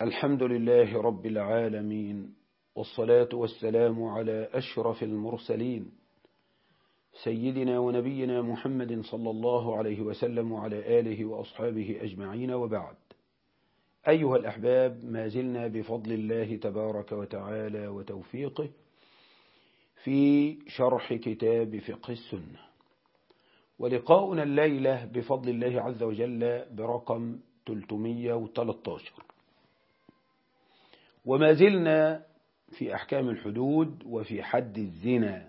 الحمد لله رب العالمين والصلاة والسلام على أشرف المرسلين سيدنا ونبينا محمد صلى الله عليه وسلم وعلى آله وأصحابه أجمعين وبعد أيها الأحباب ما زلنا بفضل الله تبارك وتعالى وتوفيقه في شرح كتاب فقه السنة ولقاؤنا الليلة بفضل الله عز وجل برقم 313 وما زلنا في أحكام الحدود وفي حد الزنا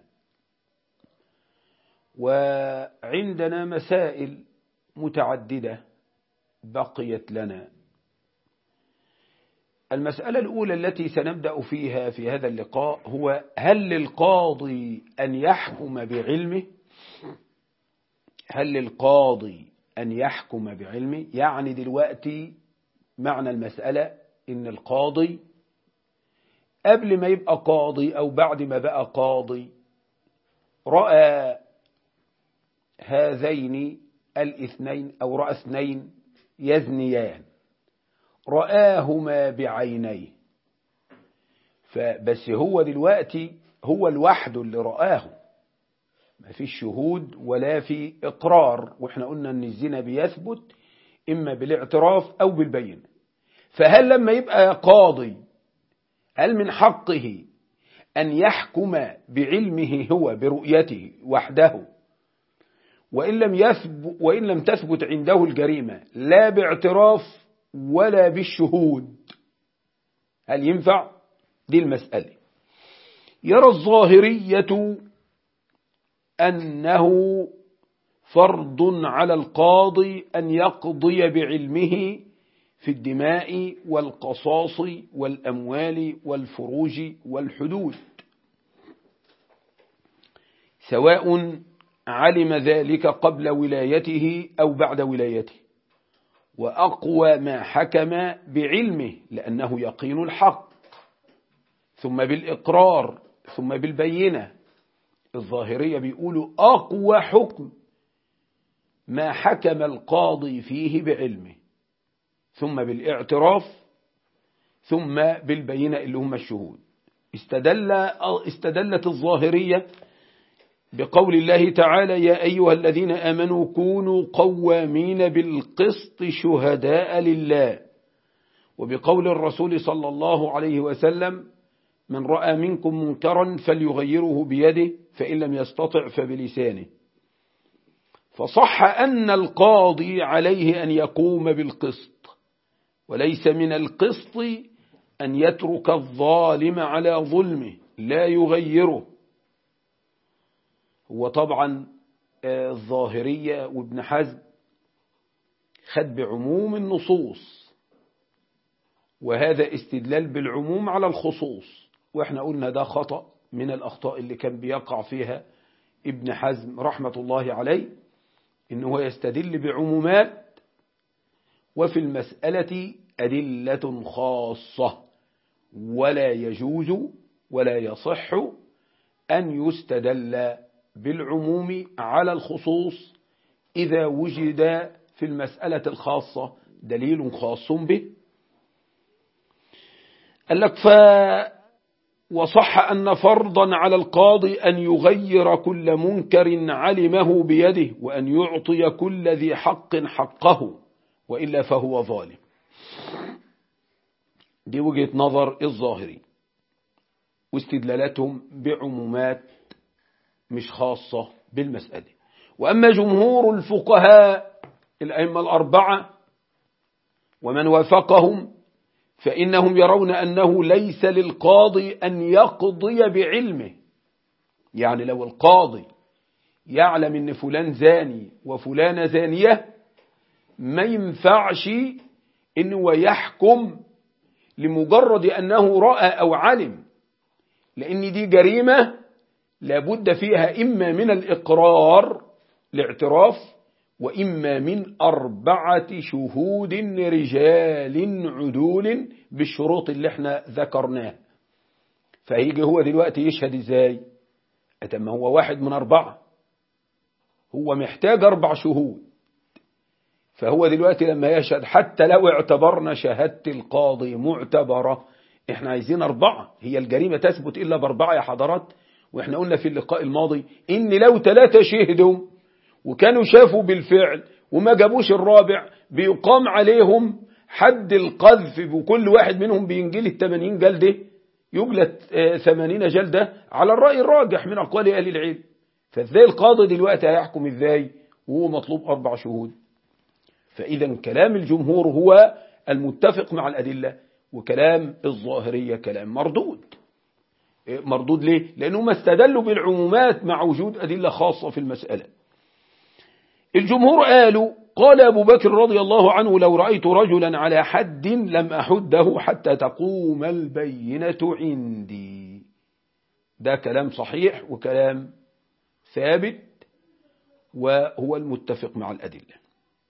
وعندنا مسائل متعددة بقيت لنا المسألة الأولى التي سنبدأ فيها في هذا اللقاء هو هل للقاضي أن يحكم بعلمه هل للقاضي أن يحكم بعلمه يعني دلوقتي معنى المسألة إن القاضي قبل ما يبقى قاضي أو بعد ما بقى قاضي رأى هذين الاثنين أو رأى اثنين يزنيان رآهما بعينيه فبس هو دلوقتي هو لوحده اللي رآه ما فيش شهود ولا في إقرار وإحنا قلنا أن الزنا بيثبت إما بالاعتراف أو بالبينة فهل لما يبقى قاضي هل من حقه أن يحكم بعلمه هو برؤيته وحده وإن لم, يثبت وإن لم تثبت عنده الجريمة لا باعتراف ولا بالشهود هل ينفع؟ دي المسألة يرى الظاهرية أنه فرض على القاضي أن يقضي بعلمه في الدماء والقصاص والأموال والفروج والحدود سواء علم ذلك قبل ولايته أو بعد ولايته وأقوى ما حكم بعلمه لأنه يقين الحق ثم بالإقرار ثم بالبينة الظاهرية بيقولوا أقوى حكم ما حكم القاضي فيه بعلمه ثم بالاعتراف ثم بالبينة اللي هم الشهود استدل استدلت الظاهرية بقول الله تعالى يا أيها الذين آمنوا كونوا قوامين بالقسط شهداء لله وبقول الرسول صلى الله عليه وسلم من رأى منكم منكرا فليغيره بيده فإن لم يستطع فبلسانه فصح أن القاضي عليه أن يقوم بالقسط وليس من القسط أن يترك الظالم على ظلمه لا يغيره هو طبعا الظاهرية وابن حزم خد بعموم النصوص وهذا استدلال بالعموم على الخصوص واحنا قلنا ده خطأ من الأخطاء اللي كان بيقع فيها ابن حزم رحمة الله عليه إنه يستدل بعمومات وفي المسألة أدلة خاصة ولا يجوز ولا يصح أن يستدل بالعموم على الخصوص إذا وجد في المسألة الخاصة دليل خاص به قال لك ف وصح أن فرضا على القاضي أن يغير كل منكر علمه بيده وأن يعطي كل ذي حق حقه وإلا فهو ظالم دي وجهة نظر الظاهري واستدلالاتهم بعمومات مش خاصة بالمسألة وأما جمهور الفقهاء الأئمة الأربعة ومن وافقهم فإنهم يرون أنه ليس للقاضي أن يقضي بعلمه يعني لو القاضي يعلم أن فلان زاني وفلان زانية ما ينفعش أنه يحكم لمجرد أنه رأى أو علم لأن دي جريمة لابد فيها إما من الإقرار الاعتراف وإما من أربعة شهود رجال عدول بالشروط اللي احنا ذكرناها فهيجي هو دلوقتي يشهد ازاي أتم هو واحد من أربعة هو محتاج أربع شهود فهو دلوقتي لما يشهد حتى لو اعتبرنا شهادة القاضي معتبرة احنا عايزين أربعة هي الجريمة تثبت إلا بأربعة يا حضرات واحنا قلنا في اللقاء الماضي إن لو ثلاثة شهدوا وكانوا شافوا بالفعل وما جابوش الرابع بيقام عليهم حد القذف وكل واحد منهم بينجل الثمانين جلدة يجلد ثمانين جلدة على الرأي الراجح من أقوال أهل العلم فازاي القاضي دلوقتي هيحكم ازاي وهو مطلوب أربع شهود فإذا كلام الجمهور هو المتفق مع الأدلة وكلام الظاهرية كلام مردود مردود ليه؟ لأنهم استدلوا بالعمومات مع وجود أدلة خاصة في المسألة الجمهور قالوا قال أبو بكر رضي الله عنه لو رأيت رجلا على حد لم أحده حتى تقوم البينة عندي ده كلام صحيح وكلام ثابت وهو المتفق مع الأدلة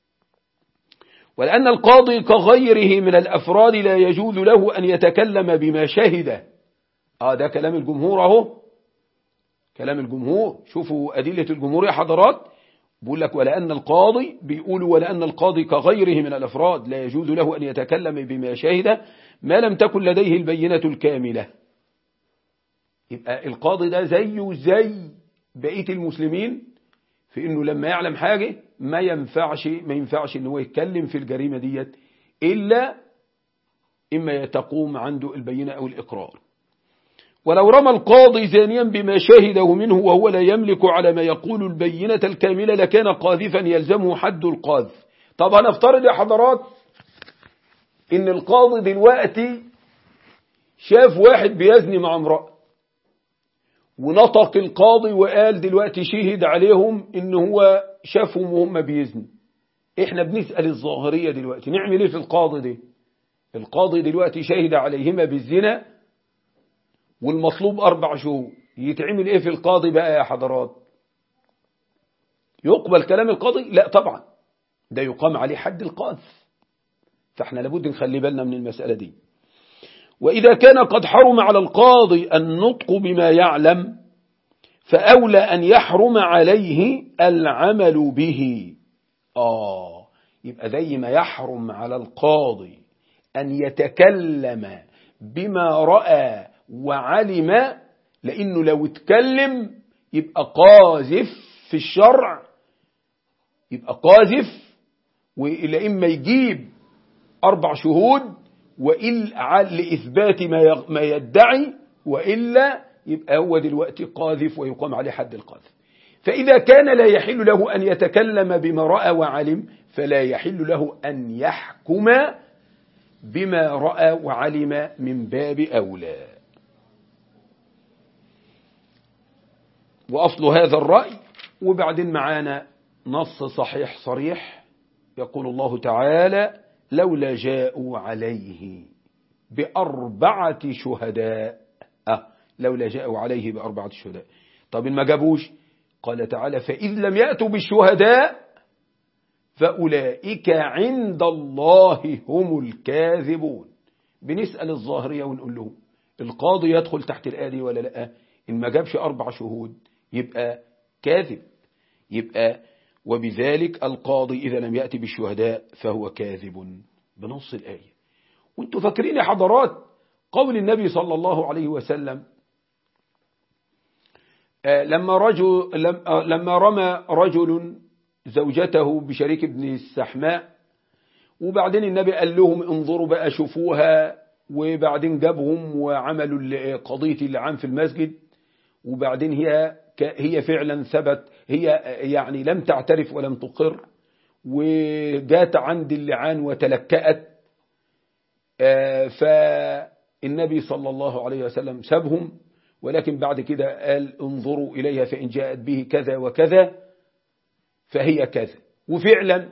ولأن القاضي كغيره من الأفراد لا يجوز له أن يتكلم بما شهد آه ده كلام الجمهور أهو كلام الجمهور شوفوا أدلة الجمهور يا حضرات بيقول لك ولأن القاضي بيقول ولأن القاضي كغيره من الأفراد لا يجوز له أن يتكلم بما شهد ما لم تكن لديه البينة الكاملة يبقى القاضي ده زيه زي بقية المسلمين في انه لما يعلم حاجة ما ينفعش ما ينفعش ان هو يتكلم في الجريمة ديت الا اما تقوم عنده البينة او الاقرار ولو رمى القاضي زانيا بما شهده منه وهو لا يملك على ما يقول البينة الكاملة لكان قاذفا يلزمه حد القاذف طب هنفترض يا حضرات ان القاضي دلوقتي شاف واحد بيزني مع امرأة ونطق القاضي وقال دلوقتي شهد عليهم ان هو شافهم وهم بيزنوا احنا بنسأل الظاهرية دلوقتي نعمل ايه في القاضي ده القاضي دلوقتي شهد عليهما بالزنا والمطلوب اربع شهور يتعمل ايه في القاضي بقى يا حضرات يقبل كلام القاضي لا طبعا ده يقام عليه حد القاذف فاحنا لابد نخلي بالنا من المسألة دي وإذا كان قد حرم على القاضي النطق بما يعلم فأولى أن يحرم عليه العمل به آه يبقى زي ما يحرم على القاضي أن يتكلم بما رأى وعلم لأنه لو اتكلم يبقى قاذف في الشرع يبقى قاذف وإلا إما يجيب أربع شهود وإلا لإثبات ما ما يدعي وإلا يبقى هو دلوقتي قاذف ويقام عليه حد القاذف فإذا كان لا يحل له أن يتكلم بما رأى وعلم فلا يحل له أن يحكم بما رأى وعلم من باب أولى وأصل هذا الرأي وبعدين معانا نص صحيح صريح يقول الله تعالى لولا جاءوا عليه بأربعة شهداء أه لولا جاءوا عليه بأربعة شهداء طب ما جابوش قال تعالى فإذ لم يأتوا بالشهداء فأولئك عند الله هم الكاذبون بنسأل الظاهرية ونقول لهم القاضي يدخل تحت الآية دي ولا لا إن ما جابش أربع شهود يبقى كاذب يبقى وبذلك القاضي إذا لم يأتي بالشهداء فهو كاذب بنص الآية وانتوا فاكرين يا حضرات قول النبي صلى الله عليه وسلم لما رجل لما رمى رجل زوجته بشريك ابن السحماء وبعدين النبي قال لهم انظروا بقى شوفوها وبعدين جابهم وعملوا قضية اللعان في المسجد وبعدين هي هي فعلا ثبت هي يعني لم تعترف ولم تقر وجات عند اللعان وتلكأت فالنبي صلى الله عليه وسلم سابهم ولكن بعد كده قال انظروا إليها فإن جاءت به كذا وكذا فهي كذا وفعلا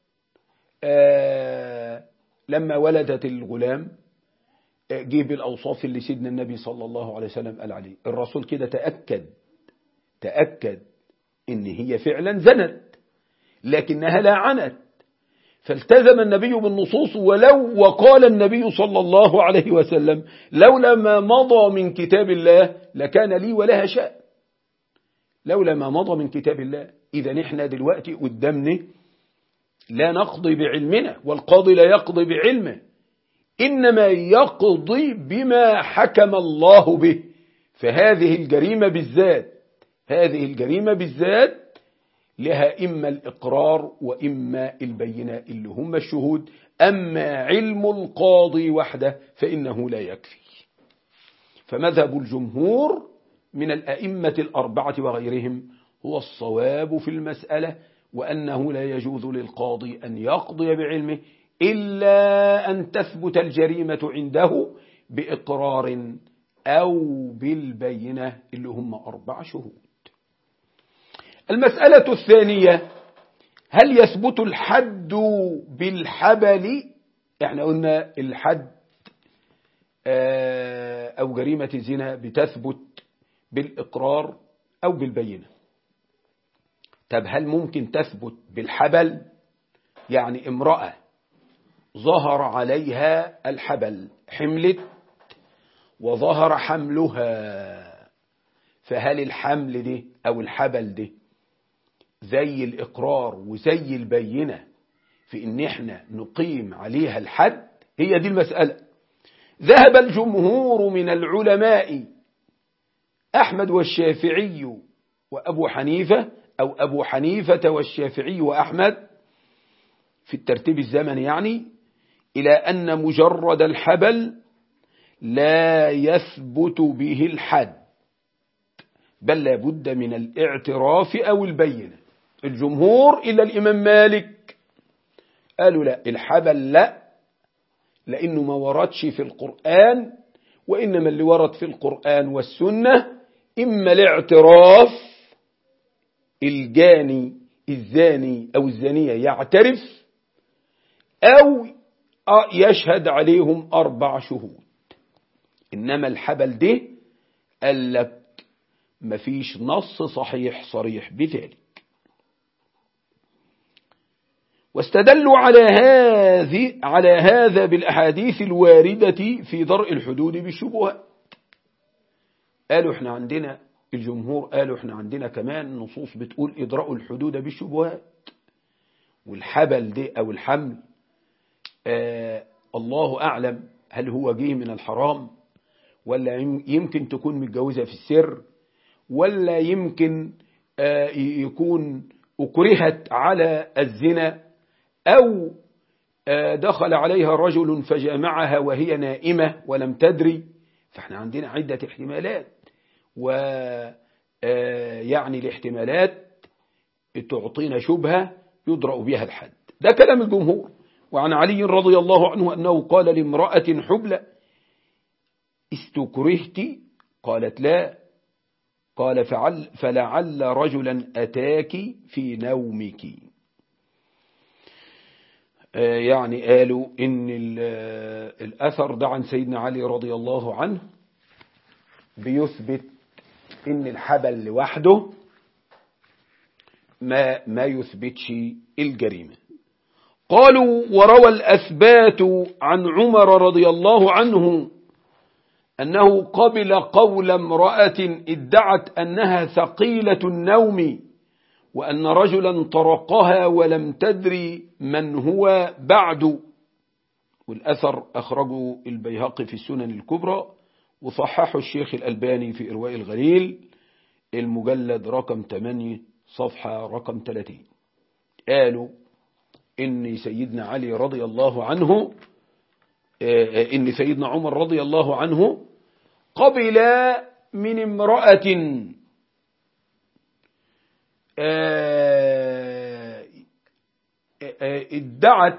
لما ولدت الغلام جيب الأوصاف اللي سيدنا النبي صلى الله عليه وسلم قال عليه الرسول كده تأكد تأكد إن هي فعلا زنت لكنها لا عنت فالتزم النبي بالنصوص ولو وقال النبي صلى الله عليه وسلم لولا ما مضى من كتاب الله لكان لي ولها شأن لولا ما مضى من كتاب الله إذا احنا دلوقتي قدامنا لا نقضي بعلمنا والقاضي لا يقضي بعلمه إنما يقضي بما حكم الله به فهذه الجريمة بالذات هذه الجريمة بالذات لها إما الإقرار وإما البينة اللي هم الشهود أما علم القاضي وحده فإنه لا يكفي فمذهب الجمهور من الأئمة الأربعة وغيرهم هو الصواب في المسألة وأنه لا يجوز للقاضي أن يقضي بعلمه إلا أن تثبت الجريمة عنده بإقرار أو بالبينة اللي هم أربع شهود المسألة الثانية هل يثبت الحد بالحبل احنا قلنا الحد أو جريمة الزنا بتثبت بالإقرار أو بالبينة طب هل ممكن تثبت بالحبل يعني امرأة ظهر عليها الحبل حملت وظهر حملها فهل الحمل ده أو الحبل ده زي الإقرار وزي البينة في إن إحنا نقيم عليها الحد هي دي المسألة ذهب الجمهور من العلماء أحمد والشافعي وأبو حنيفة أو أبو حنيفة والشافعي وأحمد في الترتيب الزمني يعني إلى أن مجرد الحبل لا يثبت به الحد بل لا بد من الاعتراف أو البينة الجمهور إلا الإمام مالك قالوا لا الحبل لا لأنه ما وردش في القرآن وإنما اللي ورد في القرآن والسنة إما الاعتراف الجاني الزاني أو الزانية يعترف أو يشهد عليهم أربع شهود إنما الحبل ده قال لك مفيش نص صحيح صريح بذلك واستدلوا على هذه على هذا بالأحاديث الواردة في درء الحدود بالشبهات قالوا احنا عندنا الجمهور قالوا احنا عندنا كمان نصوص بتقول إدراء الحدود بالشبهات والحبل ده أو الحمل آه الله أعلم هل هو جه من الحرام ولا يمكن تكون متجوزة في السر ولا يمكن آه يكون أكرهت على الزنا أو آه دخل عليها رجل فجامعها وهي نائمة ولم تدري فاحنا عندنا عدة احتمالات ويعني الاحتمالات تعطينا شبهة يدرأ بها الحد ده كلام الجمهور وعن علي رضي الله عنه أنه قال لامرأة حبلى استكرهت قالت لا قال فعل فلعل رجلا أتاك في نومك يعني قالوا إن الأثر ده عن سيدنا علي رضي الله عنه بيثبت إن الحبل لوحده ما ما يثبتش الجريمة قالوا وروى الأثبات عن عمر رضي الله عنه أنه قبل قول امرأة ادعت أنها ثقيلة النوم وأن رجلا طرقها ولم تدري من هو بعد والأثر أخرجه البيهقي في السنن الكبرى وصححه الشيخ الألباني في إرواء الغليل المجلد رقم 8 صفحة رقم 30 قالوا إن سيدنا علي رضي الله عنه إن سيدنا عمر رضي الله عنه قبل من امرأة ادعت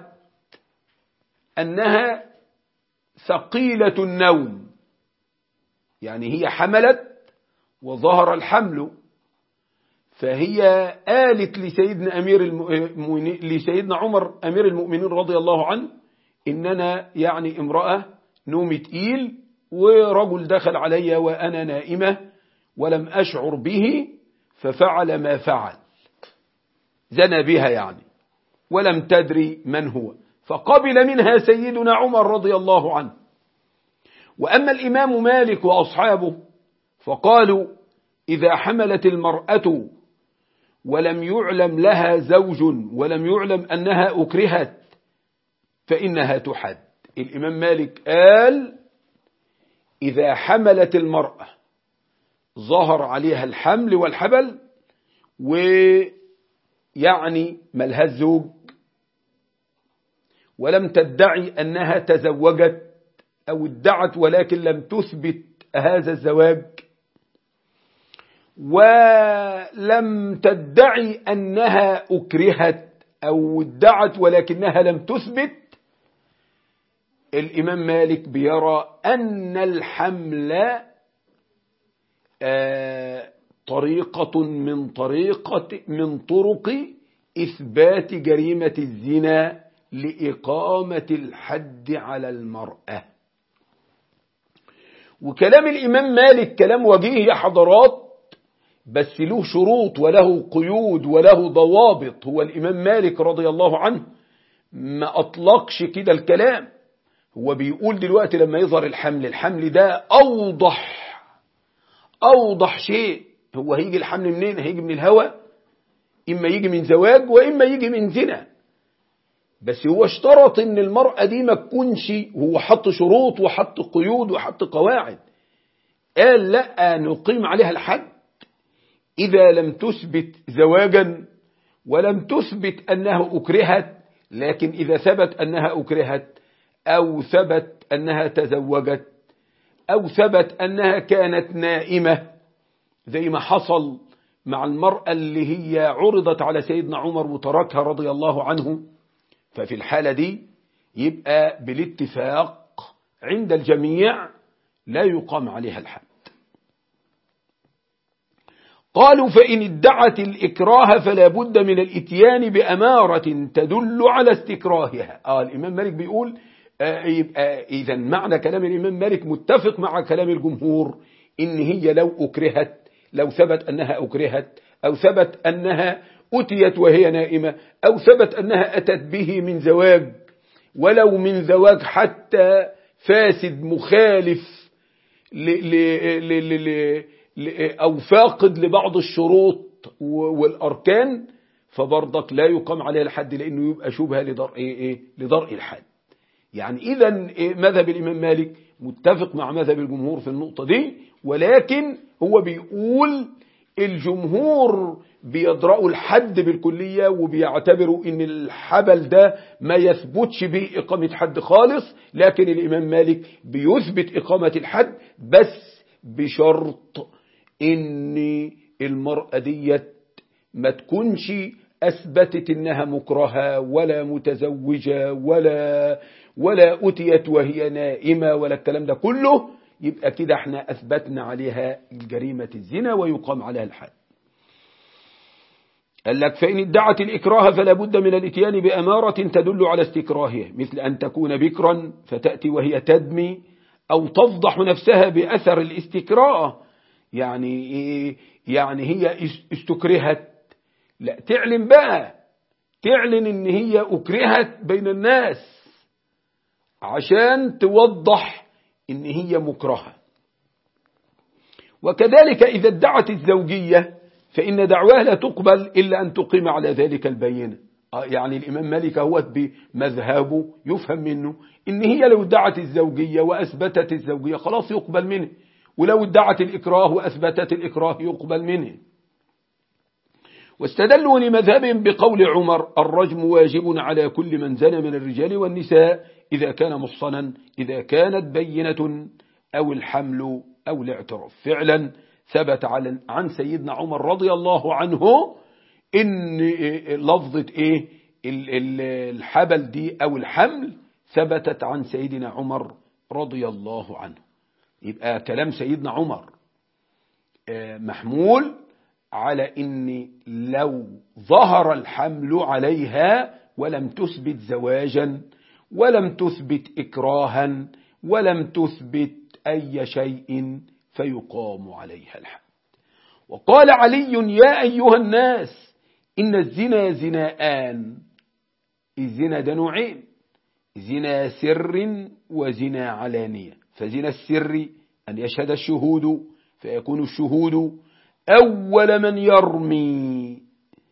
أنها ثقيلة النوم يعني هي حملت وظهر الحمل فهي آلت لسيدنا أمير المؤمنين لسيدنا عمر أمير المؤمنين رضي الله عنه إننا يعني امرأة نوم تقيل ورجل دخل علي وأنا نائمة ولم أشعر به ففعل ما فعل زنى بها يعني ولم تدري من هو فقبل منها سيدنا عمر رضي الله عنه وأما الإمام مالك وأصحابه فقالوا إذا حملت المرأة ولم يعلم لها زوج ولم يعلم أنها أكرهت فإنها تحد الإمام مالك قال إذا حملت المرأة ظهر عليها الحمل والحبل ويعني ملها الزوج ولم تدعي أنها تزوجت أو ادعت ولكن لم تثبت هذا الزواج ولم تدعي أنها أكرهت أو ادعت ولكنها لم تثبت الإمام مالك بيرى أن الحمل طريقة من طريقة من طرق إثبات جريمة الزنا لإقامة الحد على المرأة وكلام الإمام مالك كلام وجيه يا حضرات بس له شروط وله قيود وله ضوابط هو الإمام مالك رضي الله عنه ما أطلقش كده الكلام هو بيقول دلوقتي لما يظهر الحمل الحمل ده أوضح أوضح شيء هو هيجي الحمل منين هيجي من الهوى إما يجي من زواج وإما يجي من زنا بس هو اشترط ان المرأة دي ما تكونش هو حط شروط وحط قيود وحط قواعد قال لا نقيم عليها الحد إذا لم تثبت زواجا ولم تثبت أنها أكرهت لكن إذا ثبت أنها أكرهت أو ثبت أنها تزوجت أو ثبت أنها كانت نائمة زي ما حصل مع المرأة اللي هي عرضت على سيدنا عمر وتركها رضي الله عنه ففي الحالة دي يبقى بالاتفاق عند الجميع لا يقام عليها الحد قالوا فإن ادعت الإكراه فلا بد من الاتيان بأمارة تدل على استكراهها آه الإمام مالك بيقول آه يبقى إذا معنى كلام الإمام مالك متفق مع كلام الجمهور إن هي لو أكرهت لو ثبت أنها أكرهت أو ثبت أنها أتيت وهي نائمة أو ثبت أنها أتت به من زواج ولو من زواج حتى فاسد مخالف ل ل ل ل أو فاقد لبعض الشروط والأركان فبرضك لا يقام عليها الحد لأنه يبقى شبهة لدرء إيه إيه لدرء الحد يعني إذا مذهب الإمام مالك متفق مع مذهب الجمهور في النقطة دي ولكن هو بيقول الجمهور بيدرأوا الحد بالكلية وبيعتبروا ان الحبل ده ما يثبتش به إقامة حد خالص لكن الإمام مالك بيثبت إقامة الحد بس بشرط ان المرأة ديت ما تكونش أثبتت إنها مكرهة ولا متزوجة ولا ولا أتيت وهي نائمة ولا الكلام ده كله يبقى كده احنا أثبتنا عليها جريمة الزنا ويقام عليها الحد قال لك فإن ادعت الإكراه فلا بد من الاتيان بأمارة تدل على استكراهها مثل أن تكون بكرا فتأتي وهي تدمي أو تفضح نفسها بأثر الاستكراه يعني يعني هي استكرهت لا تعلن بقى تعلن ان هي أكرهت بين الناس عشان توضح ان هي مكرهة وكذلك إذا ادعت الزوجية فإن دعواها لا تقبل إلا أن تقيم على ذلك البينة يعني الإمام مالك هو بمذهبه يفهم منه إن هي لو ادعت الزوجية وأثبتت الزوجية خلاص يقبل منه ولو ادعت الإكراه وأثبتت الإكراه يقبل منه واستدلوا لمذهبهم بقول عمر الرجم واجب على كل من زنى من الرجال والنساء إذا كان محصنا إذا كانت بينة أو الحمل أو الاعتراف فعلا ثبت عن سيدنا عمر رضي الله عنه إن لفظة إيه الحبل دي أو الحمل ثبتت عن سيدنا عمر رضي الله عنه يبقى كلام سيدنا عمر محمول على إن لو ظهر الحمل عليها ولم تثبت زواجا ولم تثبت إكراها ولم تثبت أي شيء فيقام عليها الحد وقال علي يا أيها الناس إن الزنا زناءان الزنا ده نوعين زنا سر وزنا علانية فزنا السر أن يشهد الشهود فيكون الشهود أول من يرمي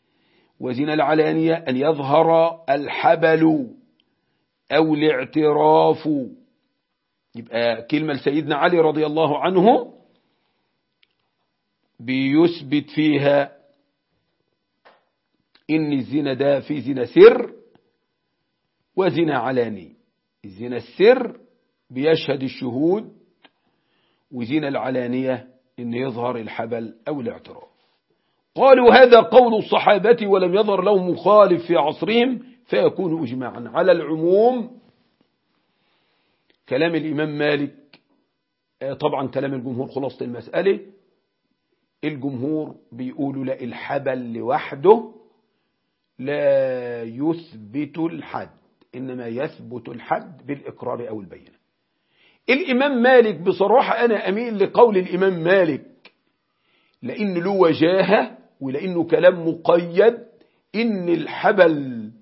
وزنا العلانية أن يظهر الحبل أو الاعتراف يبقى كلمة لسيدنا علي رضي الله عنه بيثبت فيها إن الزنا ده في زنا سر وزنا علاني الزنا السر بيشهد الشهود وزنا العلانية إن يظهر الحبل أو الاعتراف قالوا هذا قول الصحابة ولم يظهر لهم مخالف في عصرهم فيكون إجماعا على العموم كلام الإمام مالك طبعا كلام الجمهور خلاصة المسألة الجمهور بيقولوا لا الحبل لوحده لا يثبت الحد إنما يثبت الحد بالإقرار أو البينة الإمام مالك بصراحة أنا أميل لقول الإمام مالك لأن له وجاهة ولأنه كلام مقيد إن الحبل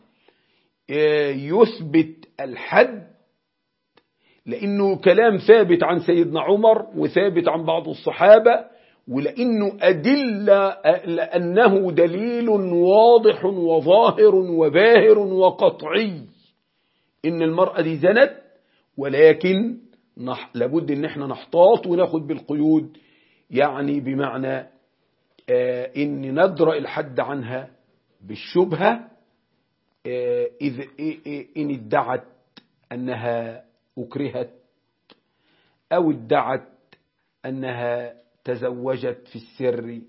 يثبت الحد لأنه كلام ثابت عن سيدنا عمر وثابت عن بعض الصحابة ولأنه أدلة لأنه دليل واضح وظاهر وباهر وقطعي إن المرأة دي زنت ولكن نح لابد إن احنا نحتاط وناخد بالقيود يعني بمعنى آه إن ندرأ الحد عنها بالشبهة آه إذ إن ادعت أنها أكرهت أو ادعت أنها تزوجت في السر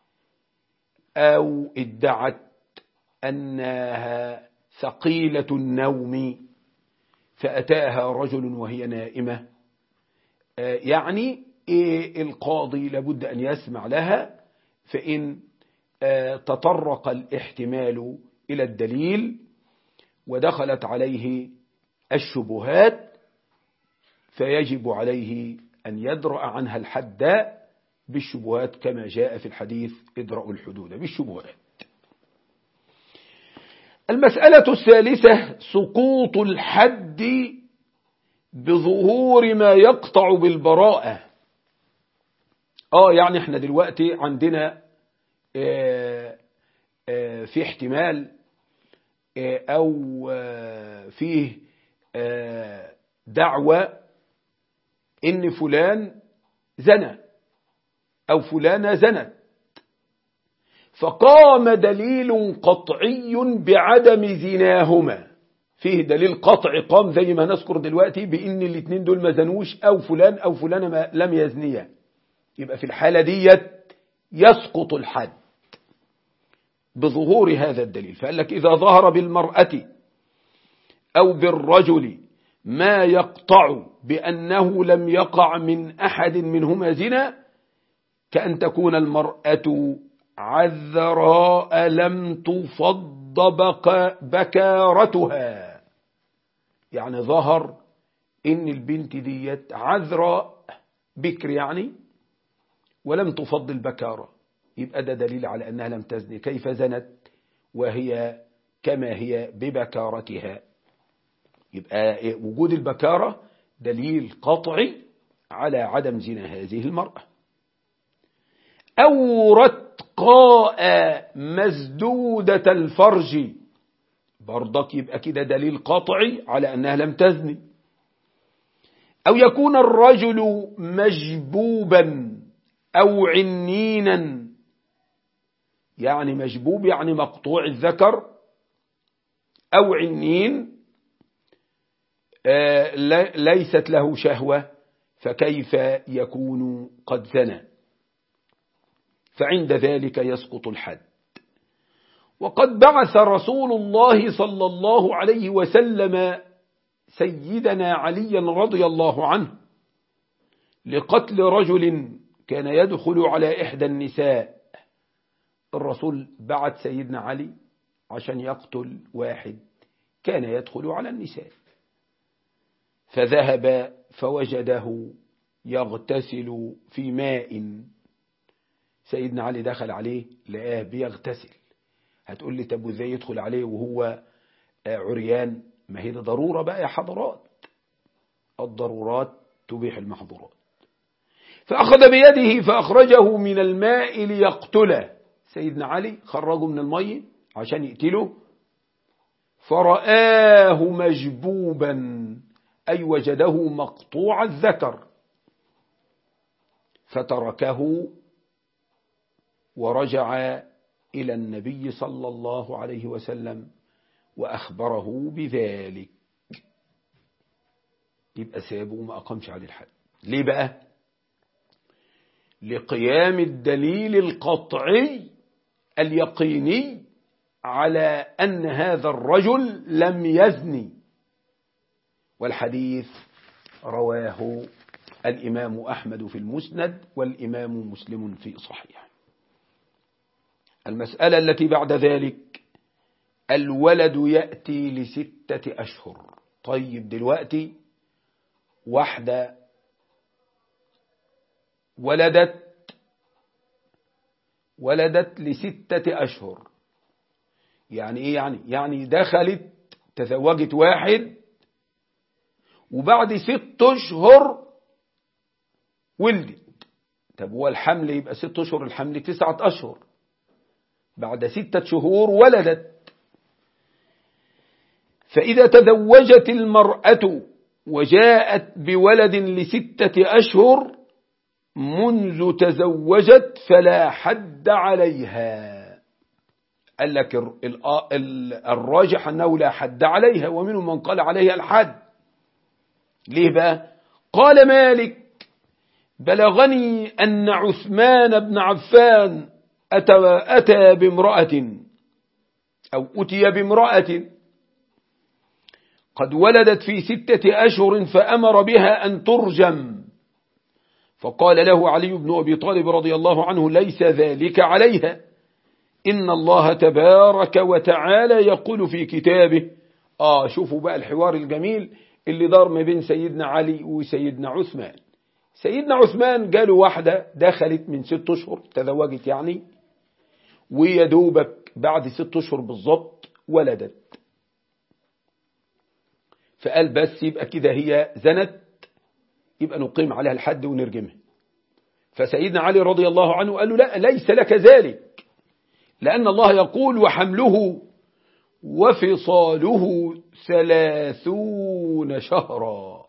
أو ادعت أنها ثقيلة النوم فأتاها رجل وهي نائمة يعني القاضي لابد أن يسمع لها فإن تطرق الاحتمال إلى الدليل ودخلت عليه الشبهات فيجب عليه أن يدرأ عنها الحد بالشبهات كما جاء في الحديث ادرأوا الحدود بالشبهات المسألة الثالثة سقوط الحد بظهور ما يقطع بالبراءة اه يعني احنا دلوقتي عندنا اه اه في احتمال اه او فيه دعوة ان فلان زنى او فلانة زنت فقام دليل قطعي بعدم زناهما فيه دليل قطعي قام زي ما نذكر دلوقتي بان الاثنين دول ما زنوش او فلان او فلانة ما لم يزنيا يبقى في الحالة ديت يسقط الحد بظهور هذا الدليل فقال لك إذا ظهر بالمرأة أو بالرجل ما يقطع بأنه لم يقع من أحد منهما زنا كأن تكون المرأة عذراء لم تفض بك بكارتها يعني ظهر إن البنت ديت عذراء بكر يعني ولم تفض البكارة يبقى ده دليل على أنها لم تزني كيف زنت وهي كما هي ببكارتها يبقى وجود البكارة دليل قطعي على عدم زنا هذه المرأة أو رتقاء مسدودة الفرج برضك يبقى كده دليل قطعي على أنها لم تزني أو يكون الرجل مجبوبا أو عنينا يعني مجبوب يعني مقطوع الذكر أو عنين ليست له شهوة فكيف يكون قد زنى فعند ذلك يسقط الحد وقد بعث رسول الله صلى الله عليه وسلم سيدنا عليا رضي الله عنه لقتل رجل كان يدخل على إحدى النساء الرسول بعث سيدنا علي عشان يقتل واحد كان يدخل على النساء فذهب فوجده يغتسل في ماء سيدنا علي دخل عليه لقاه بيغتسل هتقول لي طب وازاي يدخل عليه وهو عريان ما هي ده ضرورة بقى يا حضرات الضرورات تبيح المحظورات فأخذ بيده فأخرجه من الماء ليقتله سيدنا علي خرجه من المية عشان يقتله فرآه مجبوبا أي وجده مقطوع الذكر فتركه ورجع إلى النبي صلى الله عليه وسلم وأخبره بذلك يبقى سابه وما أقامش عليه الحد ليه بقى لقيام الدليل القطعي اليقيني على أن هذا الرجل لم يزني والحديث رواه الإمام أحمد في المسند والإمام مسلم في صحيح المسألة التي بعد ذلك الولد يأتي لستة أشهر طيب دلوقتي واحدة ولدت ولدت لستة أشهر يعني إيه يعني يعني دخلت تزوجت واحد وبعد ست أشهر ولدت طب هو الحمل يبقى ست أشهر الحمل تسعة أشهر بعد ستة شهور ولدت فإذا تزوجت المرأة وجاءت بولد لستة أشهر منذ تزوجت فلا حد عليها قال لك الراجح أنه لا حد عليها ومنهم من قال عليها الحد ليه بقى قال مالك بلغني أن عثمان بن عفان أتى, أتى بامرأة أو أتي بامرأة قد ولدت في ستة أشهر فأمر بها أن ترجم فقال له علي بن أبي طالب رضي الله عنه ليس ذلك عليها إن الله تبارك وتعالى يقول في كتابه آه شوفوا بقى الحوار الجميل اللي دار ما بين سيدنا علي وسيدنا عثمان سيدنا عثمان قالوا واحدة دخلت من ست أشهر تزوجت يعني ويدوبك بعد ست أشهر بالضبط ولدت فقال بس يبقى كده هي زنت يبقى نقيم عليها الحد ونرجمها فسيدنا علي رضي الله عنه قال له لا ليس لك ذلك لأن الله يقول وحمله وفصاله ثلاثون شهرا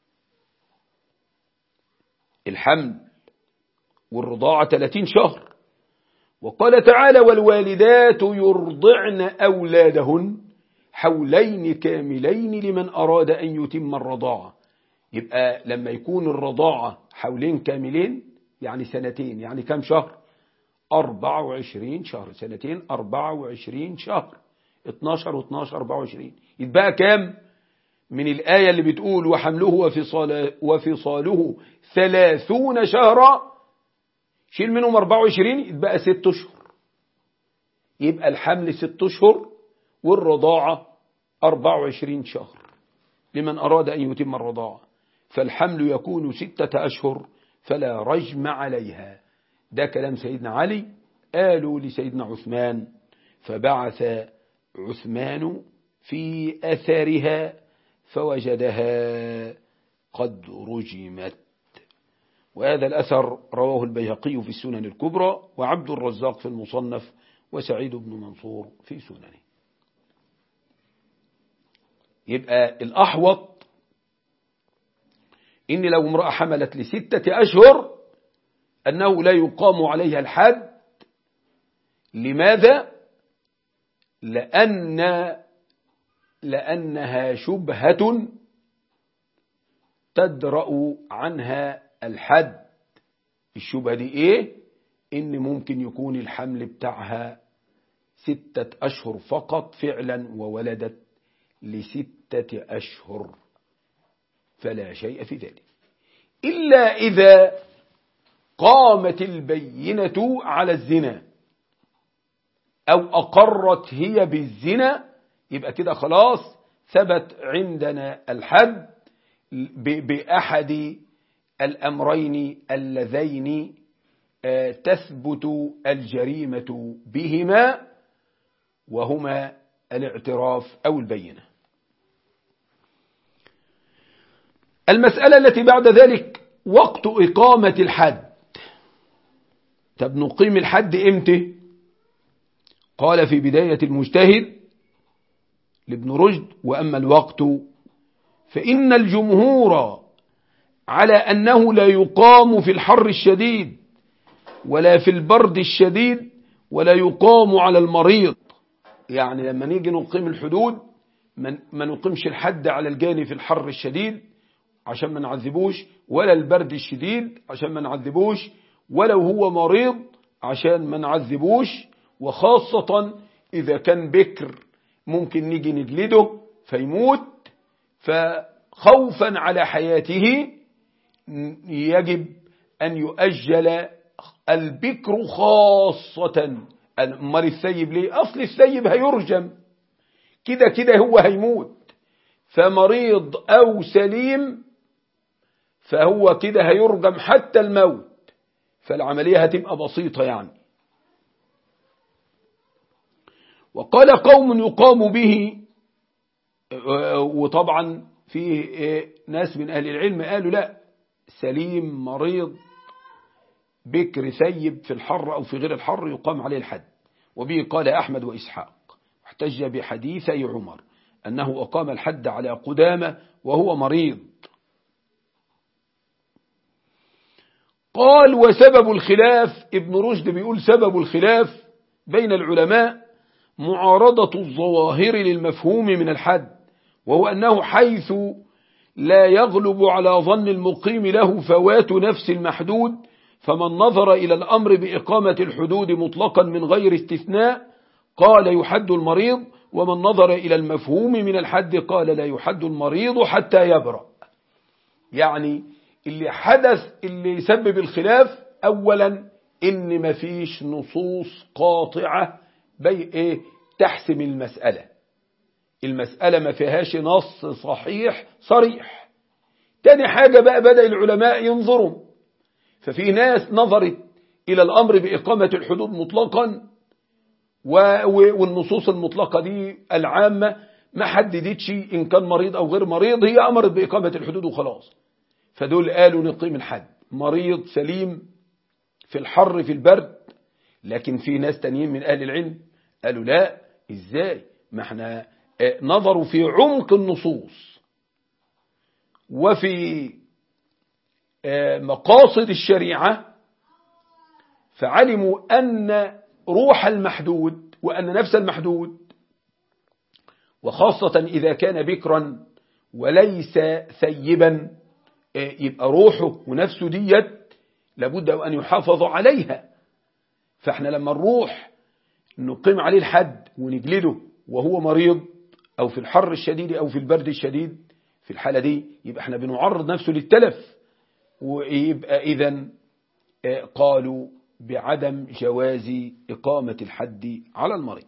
الحمل والرضاعة ثلاثين شهر وقال تعالى والوالدات يرضعن أولادهن حولين كاملين لمن أراد أن يتم الرضاعة يبقى لما يكون الرضاعة حولين كاملين يعني سنتين يعني كم شهر 24 شهر سنتين 24 شهر 12 و12 24 يتبقى كام من الآية اللي بتقول وحمله وفصاله, وفصاله ثلاثون شهرا شيل منهم 24 يتبقى ست أشهر يبقى الحمل ست أشهر والرضاعة 24 شهر لمن أراد أن يتم الرضاعة فالحمل يكون ستة أشهر فلا رجم عليها ده كلام سيدنا علي قالوا لسيدنا عثمان فبعث عثمان في أثرها فوجدها قد رجمت وهذا الأثر رواه البيهقي في السنن الكبرى وعبد الرزاق في المصنف وسعيد بن منصور في سننه يبقى الأحوط إن لو امرأة حملت لستة أشهر أنه لا يقام عليها الحد لماذا؟ لأن لأنها شبهة تدرأ عنها الحد الشبهة دي إيه؟ إن ممكن يكون الحمل بتاعها ستة أشهر فقط فعلا وولدت لستة أشهر فلا شيء في ذلك إلا إذا قامت البينة على الزنا أو أقرت هي بالزنا يبقى كده خلاص ثبت عندنا الحد بأحد الأمرين اللذين تثبت الجريمة بهما وهما الاعتراف أو البينة المسألة التي بعد ذلك وقت إقامة الحد طب نقيم الحد إمتى قال في بداية المجتهد لابن رشد وأما الوقت فإن الجمهور على أنه لا يقام في الحر الشديد ولا في البرد الشديد ولا يقام على المريض يعني لما نيجي نقيم الحدود ما نقيمش الحد على الجاني في الحر الشديد عشان ما نعذبوش ولا البرد الشديد عشان ما نعذبوش ولو هو مريض عشان ما نعذبوش وخاصة إذا كان بكر ممكن نيجي نجلده فيموت فخوفا على حياته يجب أن يؤجل البكر خاصة أمال الثيب ليه أصل الثيب هيرجم كده كده هو هيموت فمريض أو سليم فهو كده هيرجم حتى الموت فالعملية هتبقى بسيطة يعني وقال قوم يقام به وطبعا فيه ناس من أهل العلم قالوا لا سليم مريض بكر ثيب في الحر أو في غير الحر يقام عليه الحد وبه قال أحمد وإسحاق احتج بحديثي عمر أنه أقام الحد على قدامة وهو مريض قال وسبب الخلاف ابن رشد بيقول سبب الخلاف بين العلماء معارضة الظواهر للمفهوم من الحد وهو أنه حيث لا يغلب على ظن المقيم له فوات نفس المحدود فمن نظر إلى الأمر بإقامة الحدود مطلقا من غير استثناء قال يحد المريض ومن نظر إلى المفهوم من الحد قال لا يحد المريض حتى يبرأ يعني اللي حدث اللي يسبب الخلاف أولا إن مفيش نصوص قاطعة بي إيه تحسم المسألة المسألة ما فيهاش نص صحيح صريح تاني حاجة بقى بدأ العلماء ينظروا ففي ناس نظرت إلى الأمر بإقامة الحدود مطلقا والنصوص المطلقة دي العامة ما حددتش إن كان مريض أو غير مريض هي أمرت بإقامة الحدود وخلاص فدول قالوا نقيم الحد مريض سليم في الحر في البرد لكن في ناس تانيين من أهل العلم قالوا لا إزاي ما احنا نظروا في عمق النصوص وفي مقاصد الشريعة فعلموا أن روح المحدود وأن نفس المحدود وخاصة إذا كان بكرا وليس ثيبا يبقى روحه ونفسه ديت لابد أن يحافظ عليها فاحنا لما نروح نقيم عليه الحد ونجلده وهو مريض أو في الحر الشديد أو في البرد الشديد في الحالة دي يبقى احنا بنعرض نفسه للتلف ويبقى إذا قالوا بعدم جواز إقامة الحد على المريض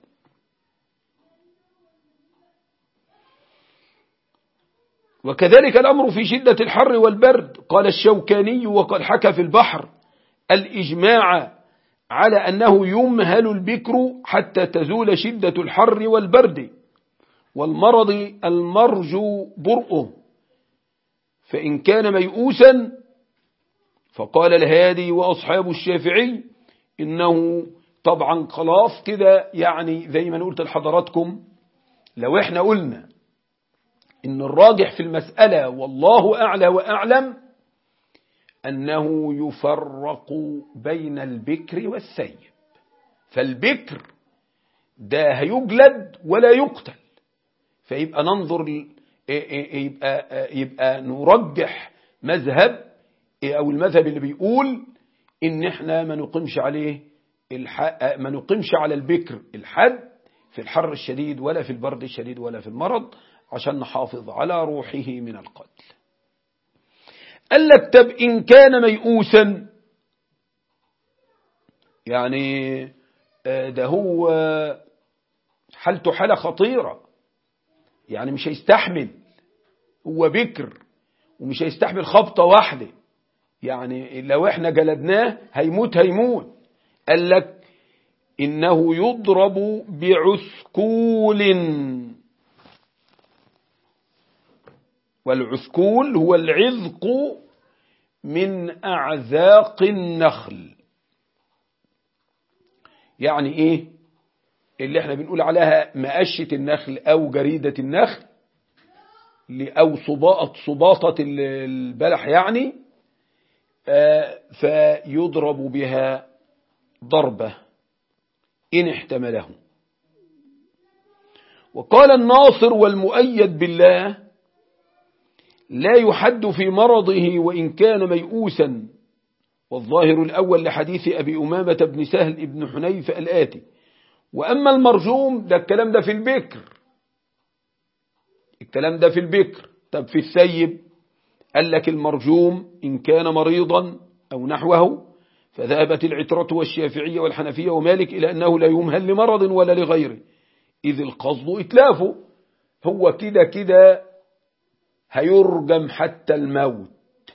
وكذلك الأمر في شدة الحر والبرد قال الشوكاني وقد حكى في البحر الإجماع على أنه يمهل البكر حتى تزول شدة الحر والبرد والمرض المرجو برؤه فإن كان ميؤوسا فقال الهادي وأصحاب الشافعي إنه طبعا خلاص كده يعني زي ما قلت لحضراتكم لو احنا قلنا إن الراجح في المسألة والله أعلى وأعلم أنه يفرق بين البكر والسيب فالبكر ده هيجلد ولا يقتل فيبقى ننظر يبقى, يبقى نرجح مذهب أو المذهب اللي بيقول إن إحنا ما نقيمش عليه ما نقيمش على البكر الحد في الحر الشديد ولا في البرد الشديد ولا في المرض عشان نحافظ على روحه من القتل قال لك طب إن كان ميؤوسا يعني ده هو حالته حالة خطيرة يعني مش هيستحمل هو بكر ومش هيستحمل خبطة واحدة يعني لو احنا جلدناه هيموت هيموت قال لك إنه يضرب بعسكول والعسكول هو العذق من أعذاق النخل يعني إيه اللي احنا بنقول عليها مقشة النخل أو جريدة النخل أو صباطة صباطة البلح يعني فيضرب بها ضربة إن احتمله وقال الناصر والمؤيد بالله لا يحد في مرضه وإن كان ميؤوسا والظاهر الأول لحديث أبي أمامة بن سهل بن حنيف الآتي وأما المرجوم ده الكلام ده في البكر الكلام ده في البكر طب في السيب قال لك المرجوم إن كان مريضا أو نحوه فذهبت العترة والشافعية والحنفية ومالك إلى أنه لا يمهل لمرض ولا لغيره إذ القصد إتلافه هو كده كده هيرجم حتى الموت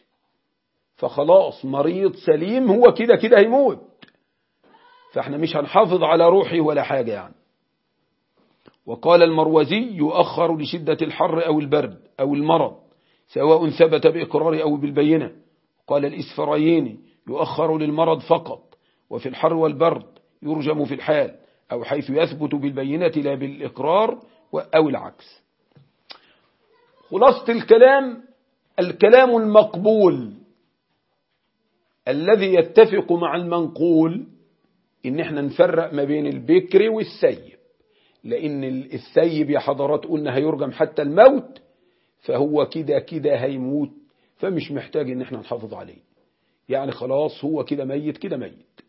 فخلاص مريض سليم هو كده كده هيموت فاحنا مش هنحافظ على روحه ولا حاجة يعني وقال المروزي يؤخر لشدة الحر أو البرد أو المرض سواء ثبت بإقرار أو بالبينة قال الإسفرايني يؤخر للمرض فقط وفي الحر والبرد يرجم في الحال أو حيث يثبت بالبينة لا بالإقرار أو العكس خلاصة الكلام الكلام المقبول الذي يتفق مع المنقول إن احنا نفرق ما بين البكر والسيب لأن الثيب يا حضرات قلنا هيرجم حتى الموت فهو كده كده هيموت فمش محتاج ان احنا نحافظ عليه يعني خلاص هو كده ميت كده ميت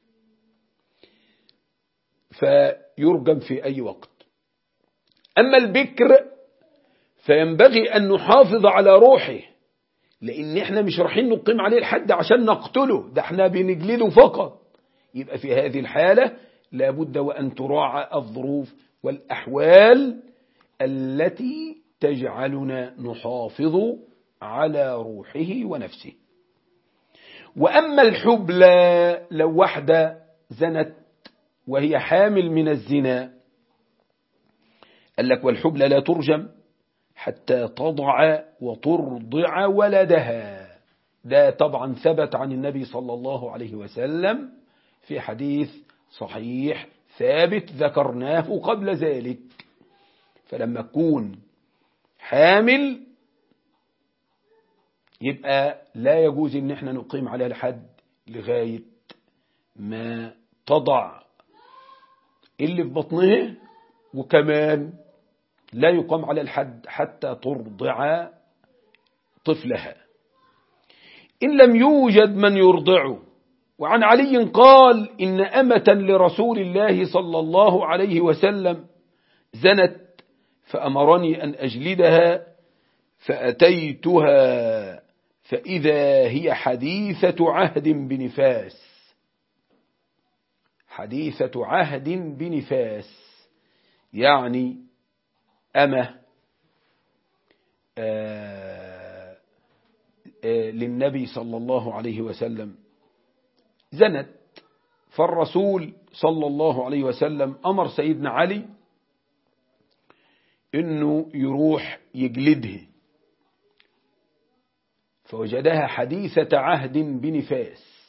فيرجم في أي وقت أما البكر فينبغي أن نحافظ على روحه لأن احنا مش رايحين نقيم عليه الحد عشان نقتله ده احنا بنجلده فقط يبقى في هذه الحالة لابد وأن تراعى الظروف والأحوال التي تجعلنا نحافظ على روحه ونفسه وأما الحبلى لو واحدة زنت وهي حامل من الزنا قال لك والحبلى لا ترجم حتى تضع وترضع ولدها ده طبعا ثبت عن النبي صلى الله عليه وسلم في حديث صحيح ثابت ذكرناه قبل ذلك فلما تكون حامل يبقى لا يجوز ان احنا نقيم عليها الحد لغاية ما تضع اللي في بطنه وكمان لا يقام على الحد حتى ترضع طفلها إن لم يوجد من يرضعه وعن علي قال إن أمة لرسول الله صلى الله عليه وسلم زنت فأمرني أن أجلدها فأتيتها فإذا هي حديثة عهد بنفاس حديثة عهد بنفاس يعني أمة آآ آآ للنبي صلى الله عليه وسلم زنت فالرسول صلى الله عليه وسلم أمر سيدنا علي انه يروح يجلده فوجدها حديثة عهد بنفاس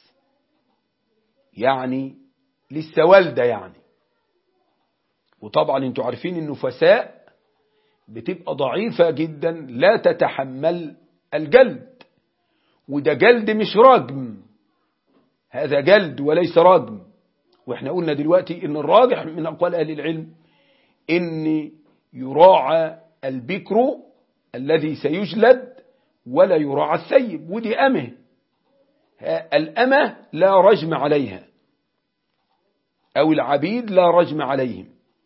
يعني لسه والدة يعني وطبعا انتوا عارفين النفساء بتبقى ضعيفة جدا لا تتحمل الجلد وده جلد مش رجم هذا جلد وليس رجم واحنا قلنا دلوقتي ان الراجح من اقوال اهل العلم ان يراعى البكر الذي سيجلد ولا يراعى السيب ودي أمه الأمة لا رجم عليها أو العبيد لا رجم عليهم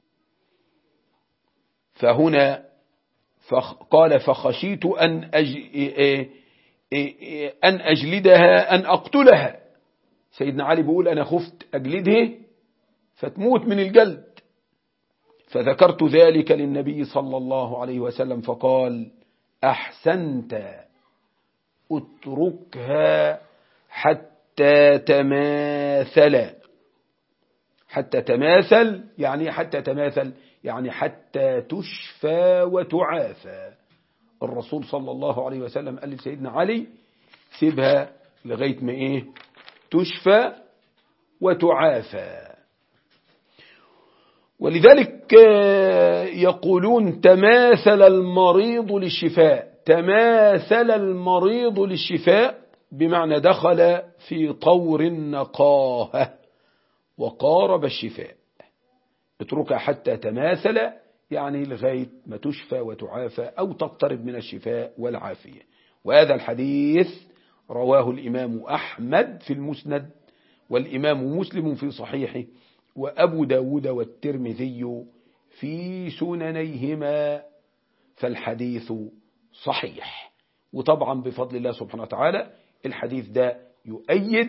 فهنا فخ قال فخشيت أن, أج أن أجلدها أن أقتلها سيدنا علي بيقول أنا خفت أجلده فتموت من الجلد فذكرت ذلك للنبي صلى الله عليه وسلم فقال أحسنت اتركها حتى تماثل حتى تماثل يعني حتى تماثل يعني حتى تشفى وتعافى الرسول صلى الله عليه وسلم قال لسيدنا علي سيبها لغاية ما ايه تشفى وتعافى ولذلك يقولون تماثل المريض للشفاء تماثل المريض للشفاء بمعنى دخل في طور النقاهة وقارب الشفاء اتركها حتى تماثل يعني لغاية ما تشفى وتعافى أو تقترب من الشفاء والعافية وهذا الحديث رواه الإمام أحمد في المسند والإمام مسلم في صحيحه وأبو داود والترمذي في سننيهما فالحديث صحيح وطبعا بفضل الله سبحانه وتعالى الحديث ده يؤيد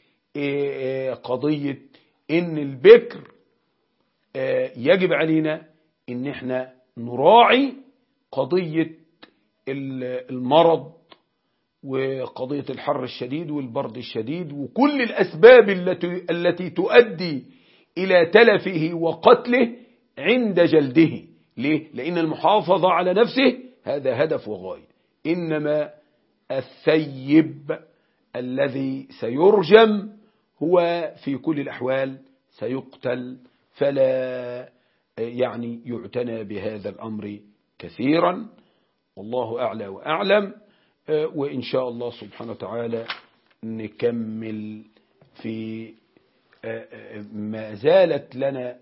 قضية ان البكر يجب علينا ان احنا نراعي قضية المرض وقضية الحر الشديد والبرد الشديد وكل الأسباب التي, التي تؤدي إلى تلفه وقتله عند جلده ليه؟ لأن المحافظة على نفسه هذا هدف وغاية إنما الثيب الذي سيرجم هو في كل الأحوال سيقتل فلا يعني يعتنى بهذا الأمر كثيرا والله أعلى وأعلم وإن شاء الله سبحانه وتعالى نكمل في ما زالت لنا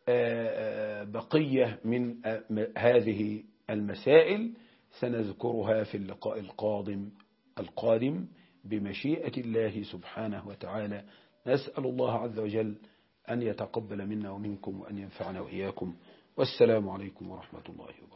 بقية من هذه المسائل سنذكرها في اللقاء القادم القادم بمشيئة الله سبحانه وتعالى نسأل الله عز وجل أن يتقبل منا ومنكم وأن ينفعنا وإياكم والسلام عليكم ورحمة الله وبركاته